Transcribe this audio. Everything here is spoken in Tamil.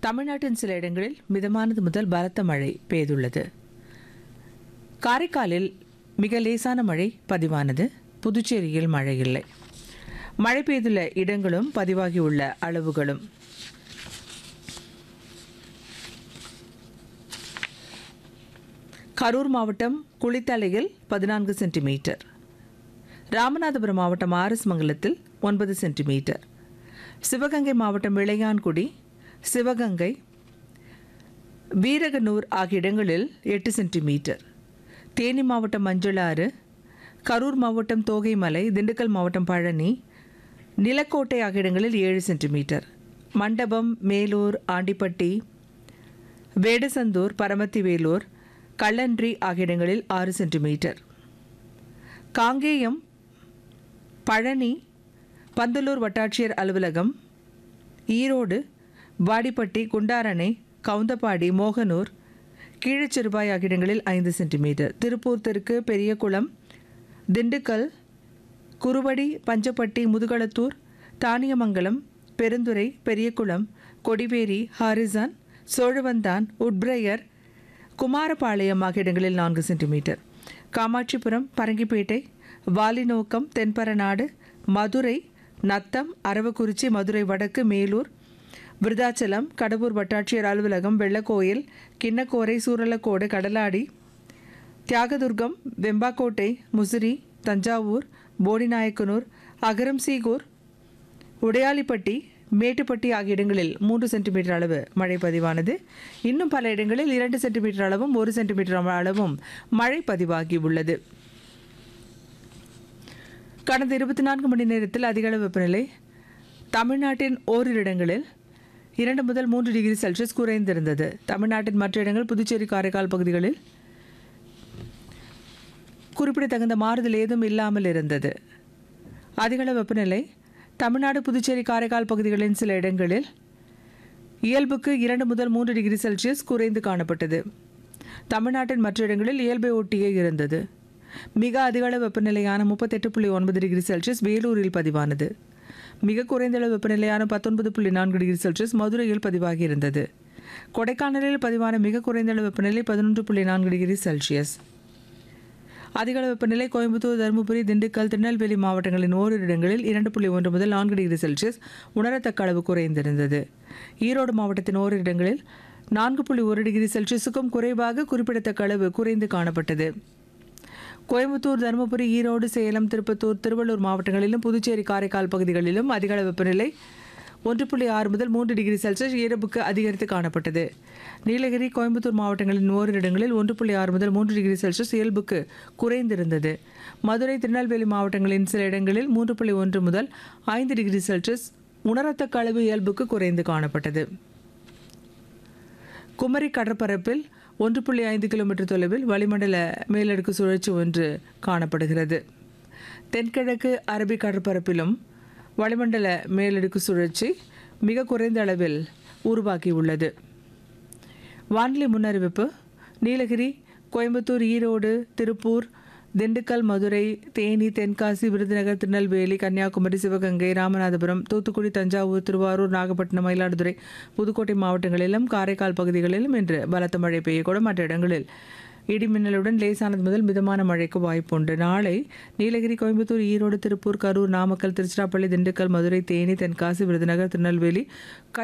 தமிழ்நாட்டின் சில இடங்களில் மிதமானது முதல் பலத்த மழை பெய்துள்ளது காரைக்காலில் மிக லேசான மழை பதிவானது புதுச்சேரியில் மழை இல்லை மழை பெய்துள்ள இடங்களும் பதிவாகியுள்ள அளவுகளும் கரூர் மாவட்டம் குளித்தலையில் பதினான்கு சென்டிமீட்டர் ராமநாதபுரம் மாவட்டம் ஆர்எஸ் மங்கலத்தில் ஒன்பது சென்டிமீட்டர் சிவகங்கை மாவட்டம் இளையான்குடி சிவகங்கை வீரகனூர் ஆகிய இடங்களில் எட்டு சென்டிமீட்டர் தேனி மாவட்டம் மஞ்சளாறு கரூர் மாவட்டம் தோகைமலை திண்டுக்கல் மாவட்டம் பழனி நிலக்கோட்டை ஆகிய இடங்களில் ஏழு சென்டிமீட்டர் மண்டபம் மேலூர் ஆண்டிப்பட்டி வேடசந்தூர் பரமத்தி வேலூர் கள்ளன்றி ஆகிய இடங்களில் ஆறு சென்டிமீட்டர் காங்கேயம் பழனி பந்தலூர் வட்டாட்சியர் அலுவலகம் ஈரோடு வாடிப்பட்டி குண்டாரணை கவுந்தப்பாடி மோகனூர் கீழச்சிறுபாய் ஆகிய இடங்களில் ஐந்து சென்டிமீட்டர் திருப்பூர் தெற்கு பெரியகுளம் திண்டுக்கல் குருவடி பஞ்சப்பட்டி முதுகளத்தூர் தானியமங்கலம் பெருந்துறை பெரியகுளம் கொடிவேரி ஹாரிசான் சோழவந்தான் உட்பிரையர் குமாரபாளையம் ஆகிய இடங்களில் நான்கு சென்டிமீட்டர் காமாட்சிபுரம் பரங்கிப்பேட்டை வாலிநோக்கம் தென்பரநாடு மதுரை நத்தம் அரவக்குறிச்சி மதுரை வடக்கு மேலூர் விருதாச்சலம் கடம்பூர் வட்டாட்சியர் அலுவலகம் வெள்ளக்கோயில் கிண்ணக்கோரை சூரலக்கோடு கடலாடி தியாகதுர்கம் வெம்பாக்கோட்டை முசிறி தஞ்சாவூர் போடிநாயக்கனூர் அகரம்சீகூர் உடையாளிப்பட்டி மேட்டுப்பட்டி ஆகிய இடங்களில் மூன்று சென்டிமீட்டர் அளவு மழை பதிவானது இன்னும் பல இடங்களில் இரண்டு சென்டிமீட்டர் அளவும் ஒரு சென்டிமீட்டர் அளவும் மழை பதிவாகி உள்ளது கடந்த இருபத்தி நான்கு மணி நேரத்தில் அதிகளவு வெப்பநிலை தமிழ்நாட்டின் ஓரிரு இடங்களில் இரண்டு முதல் மூன்று டிகிரி செல்சியஸ் குறைந்திருந்தது தமிழ்நாட்டின் மற்ற இடங்கள் புதுச்சேரி காரைக்கால் பகுதிகளில் குறிப்பிடத்தகுந்த மாறுதல் ஏதும் இல்லாமல் இருந்தது அதிகளவு வெப்பநிலை தமிழ்நாடு புதுச்சேரி காரைக்கால் பகுதிகளின் சில இடங்களில் இயல்புக்கு இரண்டு முதல் மூன்று டிகிரி செல்சியஸ் குறைந்து காணப்பட்டது தமிழ்நாட்டின் மற்ற இடங்களில் இயல்பை ஒட்டியே இருந்தது மிக அதிகளவு வெப்பநிலையான முப்பத்தெட்டு புள்ளி ஒன்பது டிகிரி செல்சியஸ் வேலூரில் பதிவானது மிக குறைந்த அளவு வெப்பநிலையான பத்தொன்பது புள்ளி நான்கு டிகிரி செல்சியஸ் மதுரையில் பதிவாகியிருந்தது கொடைக்கானலில் பதிவான மிக குறைந்த அளவு வெப்பநிலை பதினொன்று புள்ளி நான்கு டிகிரி செல்சியஸ் அதிகளவு வெப்பநிலை கோயம்புத்தூர் தருமபுரி திண்டுக்கல் திருநெல்வேலி மாவட்டங்களின் ஓரிரு இடங்களில் இரண்டு புள்ளி ஒன்று முதல் நான்கு டிகிரி செல்சியஸ் உணரத்தக்க அளவு குறைந்திருந்தது ஈரோடு மாவட்டத்தின் ஓரிரு இடங்களில் நான்கு புள்ளி ஒரு டிகிரி செல்சியஸுக்கும் குறைவாக குறிப்பிடத்தக்க அளவு குறைந்து காணப்பட்டது கோயம்புத்தூர் தருமபுரி ஈரோடு சேலம் திருப்பத்தூர் திருவள்ளூர் மாவட்டங்களிலும் புதுச்சேரி காரைக்கால் பகுதிகளிலும் அதிகளவு வெப்பநிலை ஒன்று புள்ளி ஆறு முதல் மூன்று டிகிரி செல்சியஸ் இயல்புக்கு அதிகரித்து காணப்பட்டது நீலகிரி கோயம்புத்தூர் மாவட்டங்களின் ஓரிரு இடங்களில் ஒன்று புள்ளி ஆறு முதல் மூன்று டிகிரி செல்சியஸ் இயல்புக்கு குறைந்திருந்தது மதுரை திருநெல்வேலி மாவட்டங்களின் சில இடங்களில் மூன்று புள்ளி ஒன்று முதல் ஐந்து டிகிரி செல்சியஸ் உணரத்தக்க அளவு இயல்புக்கு குறைந்து காணப்பட்டது குமரி கடற்பரப்பில் ஒன்று புள்ளி ஐந்து கிலோமீட்டர் தொலைவில் வளிமண்டல மேலடுக்கு சுழற்சி ஒன்று காணப்படுகிறது தென்கிழக்கு அரபிக் கடற்பரப்பிலும் வளிமண்டல மேலடுக்கு சுழற்சி மிக குறைந்த அளவில் உருவாகியுள்ளது வானிலை முன்னறிவிப்பு நீலகிரி கோயம்புத்தூர் ஈரோடு திருப்பூர் திண்டுக்கல் மதுரை தேனி தென்காசி விருதுநகர் திருநெல்வேலி கன்னியாகுமரி சிவகங்கை ராமநாதபுரம் தூத்துக்குடி தஞ்சாவூர் திருவாரூர் நாகப்பட்டினம் மயிலாடுதுறை புதுக்கோட்டை மாவட்டங்களிலும் காரைக்கால் பகுதிகளிலும் இன்று பலத்த மழை பெய்யக்கூடும் மற்ற இடங்களில் இடிமின்னலுடன் லேசானது முதல் மிதமான மழைக்கு வாய்ப்புண்டு நாளை நீலகிரி கோயம்புத்தூர் ஈரோடு திருப்பூர் கரூர் நாமக்கல் திருச்சிராப்பள்ளி திண்டுக்கல் மதுரை தேனி தென்காசி விருதுநகர் திருநெல்வேலி